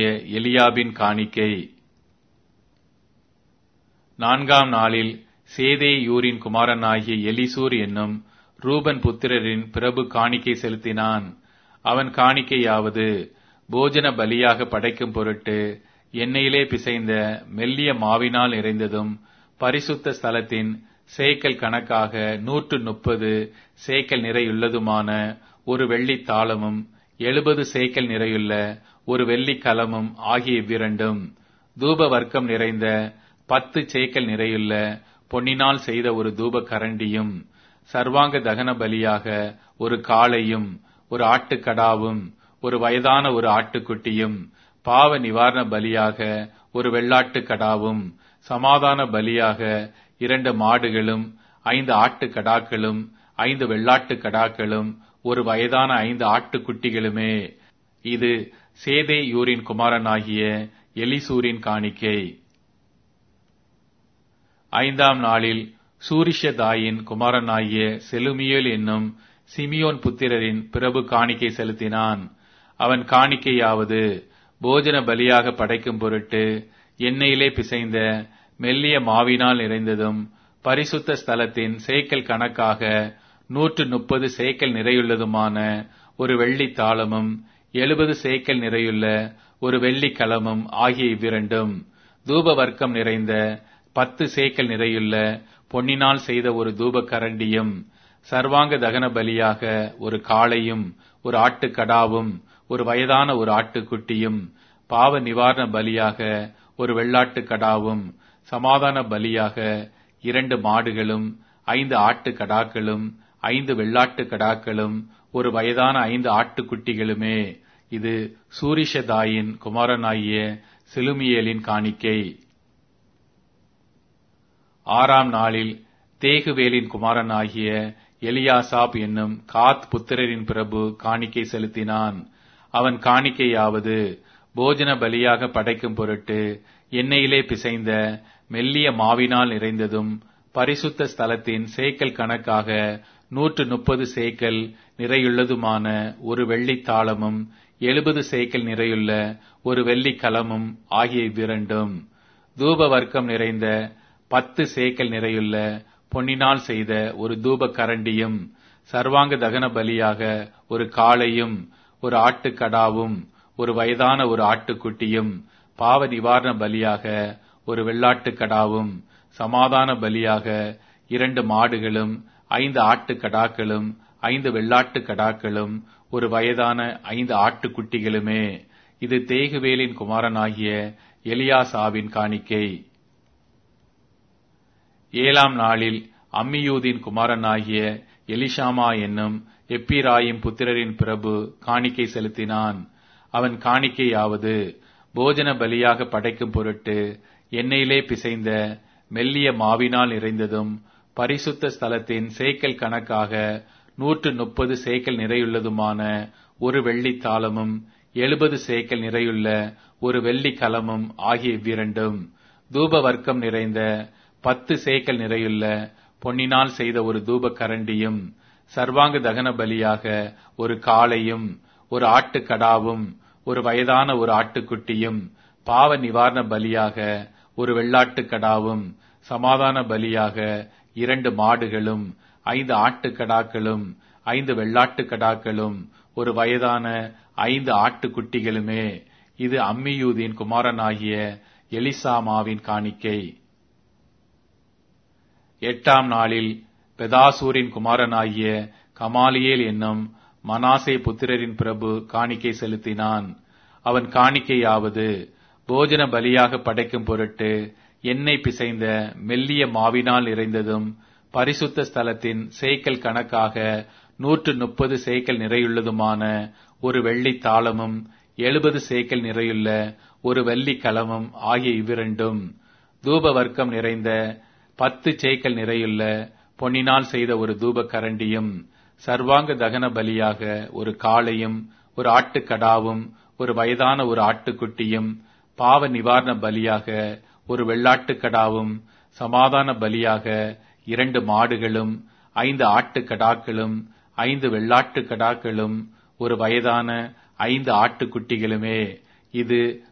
எலியாபின் காணிக்கை நான்காம் நாளில் சேதேயூரின் குமாரனாகிய எலிசூர் என்னும் ரூபன் புத்திரரின் பிரபு காணிக்கை செலுத்தினான் அவன் காணிக்கையாவது போஜன பலியாக படைக்கும் பொருட்டு எண்ணெயிலே பிசைந்த மெல்லிய மாவினால் நிறைந்ததும் பரிசுத்த ஸ்தலத்தின் சேக்கல் கணக்காக நூற்று முப்பது சேக்கல் நிறையுள்ளதுமான ஒரு வெள்ளித் தாளமும் எழுபது சேக்கல் நிறையுள்ள ஒரு வெள்ளிக் கலமும் ஆகிய இவ்விரண்டும் தூப வர்க்கம் நிறைந்த பத்து சேக்கல் நிறையுள்ள பொன்னினால் செய்த ஒரு தூப கரண்டியும் சர்வாங்க தகன பலியாக ஒரு காளையும் ஒரு ஆட்டுக்கடாவும் ஒரு வயதான ஒரு ஆட்டுக்குட்டியும் பாவ நிவாரண பலியாக ஒரு வெள்ளாட்டுக் கடாவும் சமாதான பலியாக இரண்டு மாடுகளும் ஐந்து ஆட்டுக்கடாக்களும் ஐந்து வெள்ளாட்டுக் கடாக்களும் ஒரு வயதான ஐந்து ஆட்டுக்குட்டிகளுமே இது சேதேயூரின் குமாரனாகிய எலிசூரின் காணிக்கை ஐந்தாம் நாளில் சூரிஷதாயின் குமாரனாகிய செலுமியேல் என்னும் சிமியோன் புத்திரரின் பிரபு காணிக்கை செலுத்தினான் அவன் காணிக்கையாவது போஜன பலியாக படைக்கும் பொருட்டு எண்ணெயிலே பிசைந்த மெல்லிய மாவினால் நிறைந்ததும் பரிசுத்த ஸ்தலத்தின் சேக்கல் கணக்காக நூற்று முப்பது சேக்கல் நிறையுள்ளதுமான ஒரு வெள்ளித் தாளமும் எழுபது சேக்கல் நிறையுள்ள ஒரு வெள்ளிக் கலமும் ஆகிய இவ்விரண்டும் தூப வர்க்கம் நிறைந்த பத்து சேக்கல் நிறையுள்ள பொன்னினால் செய்த ஒரு தூப கரண்டியும் சர்வாங்க தகன பலியாக ஒரு காளையும் ஒரு ஆட்டுக்கடாவும் ஒரு வயதான ஒரு ஆட்டுக்குட்டியும் பாவ நிவாரண பலியாக ஒரு வெள்ளாட்டுக் கடாவும் சமாதான பலியாக இரண்டு மாடுகளும் ஐந்து ஆட்டுக்கடாக்களும் ஐந்து வெள்ளாட்டுக் கடாக்களும் ஒரு வயதான ஐந்து ஆட்டுக்குட்டிகளுமே இது சூரிஷதாயின் குமாரனாகிய சிலுமியேலின் காணிக்கை ஆறாம் நாளில் தேகுவேலின் குமாரனாகிய எலியாசாப் என்னும் காத் புத்திரரின் பிரபு காணிக்கை செலுத்தினான் அவன் காணிக்கையாவது போஜன பலியாக படைக்கும் பொருட்டு எண்ணெயிலே பிசைந்த மெல்லிய மாவினால் நிறைந்ததும் பரிசுத்த ஸ்தலத்தின் சேக்கல் கணக்காக நூற்று முப்பது சேக்கல் நிறையுள்ளதுமான ஒரு வெள்ளித் தாளமும் எழுபது சேக்கல் நிறையுள்ள ஒரு வெள்ளிக் கலமும் ஆகிய இவ்விரண்டும் தூப வர்க்கம் நிறைந்த பத்து சேக்கல் நிறையுள்ள பொன்னினால் செய்த ஒரு தூப கரண்டியும் சர்வாங்க தகன பலியாக ஒரு காளையும் ஒரு ஆட்டுக்கடாவும் ஒரு வயதான ஒரு ஆட்டுக்குட்டியும் பாவ நிவாரண பலியாக ஒரு வெள்ளாட்டுக்கடாவும் சமாதான பலியாக இரண்டு மாடுகளும் ஐந்து ஆட்டுக்கடாக்களும் ஐந்து வெள்ளாட்டுக்கடாக்களும் ஒரு வயதான ஐந்து ஆட்டுக்குட்டிகளுமே இது தேகுவேலின் குமாரனாகிய எலியாசாவின் காணிக்கை ஏழாம் நாளில் அம்மியூதின் குமாரனாகிய எலிஷாமா என்னும் எப்பிராயிம் புத்திரரின் பிரபு காணிக்கை செலுத்தினான் அவன் காணிக்கையாவது போஜன பலியாக படைக்கும் பொருட்டு எண்ணெயிலே பிசைந்த மெல்லிய மாவினால் நிறைந்ததும் பரிசுத்த ஸ்தலத்தின் சேக்கல் கணக்காக நூற்று முப்பது சேக்கல் நிறையுள்ளதுமான ஒரு வெள்ளித் தாளமும் எழுபது சேக்கல் நிறையுள்ள ஒரு வெள்ளிக் கலமும் ஆகிய இவ்விரண்டும் தூப வர்க்கம் நிறைந்த பத்து சேக்கல் நிறையுள்ள பொன்னினால் செய்த ஒரு தூப கரண்டியும் சர்வாங்க தகன பலியாக ஒரு காளையும் ஒரு ஆட்டுக்கடாவும் ஒரு வயதான ஒரு ஆட்டுக்குட்டியும் பாவ நிவாரண பலியாக ஒரு வெள்ளாட்டுக்கடாவும் சமாதான பலியாக இரண்டு மாடுகளும் ஐந்து ஆட்டுக்கடாக்களும் ஐந்து வெள்ளாட்டுக்கடாக்களும் ஒரு வயதான ஐந்து ஆட்டுக்குட்டிகளுமே இது அம்மியூதின் குமாரனாகிய எலிசாமாவின் காணிக்கை எட்டாம் நாளில் பெதாசூரின் குமாரனாகிய கமாலியேல் என்னும் மனாசே புத்திரரின் பிரபு காணிக்கை செலுத்தினான் அவன் காணிக்கையாவது போஜன பலியாக படைக்கும் பொருட்டு எண்ணெய் பிசைந்த மெல்லிய மாவினால் நிறைந்ததும் பரிசுத்த ஸ்தலத்தின் சேக்கல் கணக்காக நூற்று முப்பது சேக்கல் நிறையுள்ளதுமான ஒரு வெள்ளித் தாளமும் எழுபது சேக்கல் நிறையுள்ள ஒரு வெள்ளிக் கலமும் ஆகிய இவ்விரண்டும் தூப வர்க்கம் நிறைந்த பத்து சேக்கல் நிறையுள்ள பொன்னினால் செய்த ஒரு தூப கரண்டியும் சர்வாங்க தகன பலியாக ஒரு காளையும் ஒரு ஆட்டுக்கடாவும் ஒரு வயதான ஒரு ஆட்டுக்குட்டியும் பாவ நிவாரண பலியாக ஒரு வெள்ளாட்டுக்கடாவும் சமாதான பலியாக இரண்டு மாடுகளும் ஐந்து ஆட்டுக்கடாக்களும் ஐந்து வெள்ளாட்டுக்கடாக்களும் ஒரு வயதான ஐந்து ஆட்டுக்குட்டிகளுமே இது